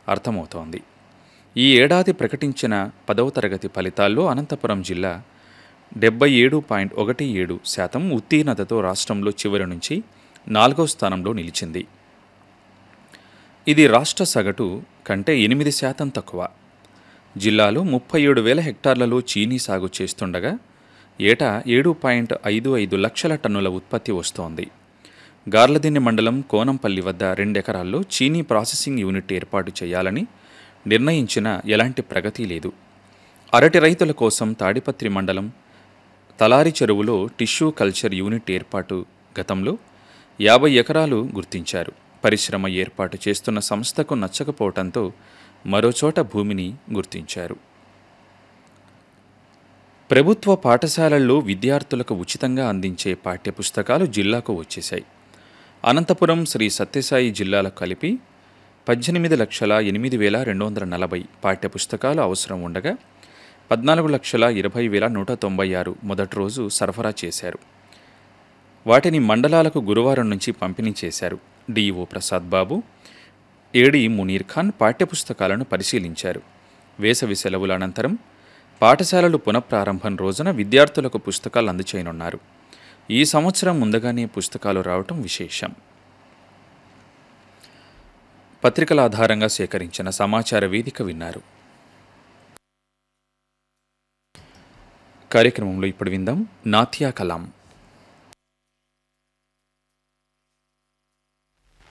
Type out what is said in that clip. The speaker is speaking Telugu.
అర్థమవుతోంది ఈ ఏడాది ప్రకటించిన పదవ తరగతి ఫలితాల్లో అనంతపురం జిల్లా డెబ్బై ఏడు పాయింట్ ఒకటి ఏడు శాతం ఉత్తీర్ణతతో రాష్ట్రంలో చివరి నుంచి నాలుగో స్థానంలో నిలిచింది ఇది రాష్ట్ర సగటు కంటే ఎనిమిది శాతం తక్కువ జిల్లాలో ముప్పై ఏడు వేల హెక్టార్లలో చీనీ సాగు చేస్తుండగా ఏటా ఏడు పాయింట్ ఐదు ఐదు లక్షల టన్నుల ఉత్పత్తి వస్తోంది గార్లదిన్నె మండలం కోనంపల్లి వద్ద రెండెకరాల్లో చీనీ ప్రాసెసింగ్ యూనిట్ ఏర్పాటు చేయాలని నిర్ణయించిన ఎలాంటి ప్రగతి లేదు అరటి రైతుల కోసం తాడిపత్రి మండలం తలారి చెరువులో టిష్యూ కల్చర్ యూనిట్ ఏర్పాటు గతంలో యాభై ఎకరాలు గుర్తించారు పరిశ్రమ ఏర్పాటు చేస్తున్న సంస్థకు నచ్చకపోవడంతో మరోచోట భూమిని గుర్తించారు ప్రభుత్వ పాఠశాలల్లో విద్యార్థులకు ఉచితంగా అందించే పాఠ్యపుస్తకాలు జిల్లాకు వచ్చేశాయి అనంతపురం శ్రీ సత్యసాయి జిల్లాలకు కలిపి పద్దెనిమిది లక్షల ఎనిమిది వేల రెండు వందల నలభై పాఠ్యపుస్తకాలు అవసరం ఉండగా పద్నాలుగు లక్షల ఇరవై వేల నూట తొంభై ఆరు మొదటి రోజు సరఫరా చేశారు వాటిని మండలాలకు గురువారం నుంచి పంపిణీ చేశారు డిఈఓ ప్రసాద్ బాబు ఏడి మునీర్ ఖాన్ పాఠ్యపుస్తకాలను పరిశీలించారు వేసవి సెలవుల అనంతరం పాఠశాలలు పునఃప్రారంభం రోజున విద్యార్థులకు పుస్తకాలు అందచేయనున్నారు ఈ సంవత్సరం ముందుగానే పుస్తకాలు రావటం విశేషం పత్రికల ఆధారంగా సేకరించిన సమాచార వేదిక విన్నారు కార్యక్రమంలో ఇప్పుడు విందాం నాథ్యా కలాం